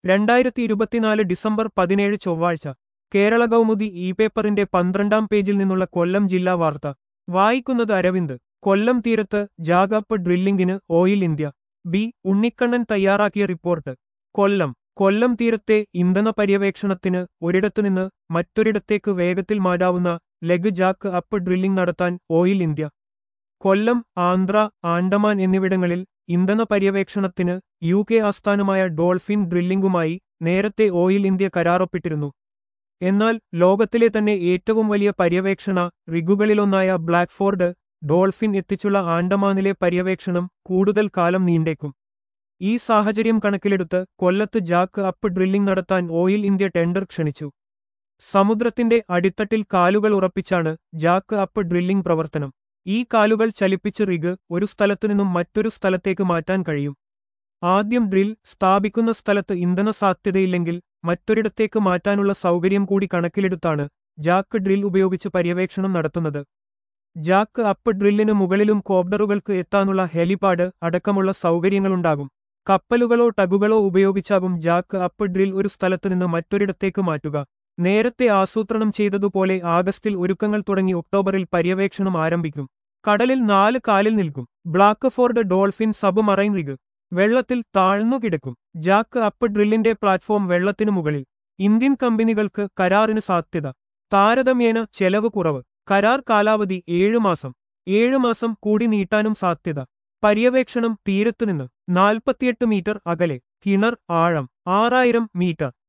രണ്ടായിരത്തി ഇരുപത്തിനാല് ഡിസംബർ പതിനേഴ് ചൊവ്വാഴ്ച കേരള കൗമുദി ഇ പേപ്പറിന്റെ പന്ത്രണ്ടാം പേജിൽ നിന്നുള്ള കൊല്ലം ജില്ലാ വാർത്ത വായിക്കുന്നത് അരവിന്ദ് കൊല്ലം തീരത്ത് ജാഗപ്പ് ഡ്രില്ലിംഗിന് ഓയിൽ ഇന്ത്യ ബി ഉണ്ണിക്കണ്ണൻ തയ്യാറാക്കിയ റിപ്പോർട്ട് കൊല്ലം കൊല്ലം തീരത്തെ ഇന്ധന പര്യവേക്ഷണത്തിന് ഒരിടത്തുനിന്ന് മറ്റൊരിടത്തേക്ക് വേഗത്തിൽ മാറ്റാവുന്ന ലെഗ് ജാക്ക് അപ്പ് ഡ്രില്ലിംഗ് നടത്താൻ ഓയിൽ ഇന്ത്യ കൊല്ലം ആന്ധ്ര ആൻഡമാൻ എന്നിവിടങ്ങളിൽ ഇന്ധന പര്യവേക്ഷണത്തിന് യു കെ ആസ്ഥാനമായ ഡോൾഫിൻ ഡ്രില്ലിംഗുമായി നേരത്തെ ഓയിൽ ഇന്ത്യ കരാറൊപ്പിട്ടിരുന്നു എന്നാൽ ലോകത്തിലെ തന്നെ ഏറ്റവും വലിയ പര്യവേക്ഷണ റിഗുകളിലൊന്നായ ബ്ലാക്ക്ഫോർഡ് ഡോൾഫിൻ എത്തിച്ചുള്ള ആൻഡമാനിലെ പര്യവേക്ഷണം കൂടുതൽ കാലം നീണ്ടേക്കും ഈ സാഹചര്യം കണക്കിലെടുത്ത് കൊല്ലത്ത് ജാക്ക് അപ്പ് ഡ്രില്ലിംഗ് നടത്താൻ ഓയിൽ ഇന്ത്യ ടെൻഡർ ക്ഷണിച്ചു സമുദ്രത്തിന്റെ അടിത്തട്ടിൽ കാലുകൾ ഉറപ്പിച്ചാണ് ജാക്ക് അപ്പ് ഡ്രില്ലിംഗ് പ്രവർത്തനം ഈ കാലുകൾ ചലിപ്പിച്ച് റിഗ് ഒരു സ്ഥലത്തുനിന്നും മറ്റൊരു സ്ഥലത്തേക്ക് മാറ്റാൻ കഴിയും ആദ്യം ഡ്രിൽ സ്ഥാപിക്കുന്ന സ്ഥലത്ത് ഇന്ധന സാധ്യതയില്ലെങ്കിൽ മറ്റൊരിടത്തേക്ക് മാറ്റാനുള്ള സൗകര്യം കൂടി കണക്കിലെടുത്താണ് ജാക്ക് ഡ്രിൽ ഉപയോഗിച്ച് പര്യവേക്ഷണം നടത്തുന്നത് ജാക്ക് അപ്പ് ഡ്രില്ലിന് മുകളിലും കോബ്ഡറുകൾക്ക് എത്താനുള്ള ഹെലിപാഡ് അടക്കമുള്ള സൗകര്യങ്ങളുണ്ടാകും കപ്പലുകളോ ടഗുകളോ ഉപയോഗിച്ചാകും ജാക്ക് അപ്പ് ഡ്രിൽ ഒരു സ്ഥലത്തുനിന്ന് മറ്റൊരിടത്തേക്ക് മാറ്റുക നേരത്തെ ആസൂത്രണം ചെയ്തതുപോലെ ആഗസ്റ്റിൽ ഒരുക്കങ്ങൾ തുടങ്ങി ഒക്ടോബറിൽ പര്യവേക്ഷണം ആരംഭിക്കും കടലിൽ നാല് കാലിൽ നിൽക്കും Blackford Dolphin submarine rig വെള്ളത്തിൽ താഴ്ന്നു കിടക്കും ജാക്ക് അപ്പ് ഡ്രില്ലിന്റെ പ്ലാറ്റ്ഫോം വെള്ളത്തിനു മുകളിൽ ഇന്ത്യൻ കമ്പനികൾക്ക് കരാറിന് സാധ്യത താരതമ്യേന ചെലവ് കുറവ് കരാർ കാലാവധി ഏഴു മാസം ഏഴു മാസം കൂടി നീട്ടാനും സാധ്യത പര്യവേക്ഷണം തീരത്തുനിന്ന് നാൽപ്പത്തിയെട്ട് മീറ്റർ അകലെ കിണർ ആഴം ആറായിരം മീറ്റർ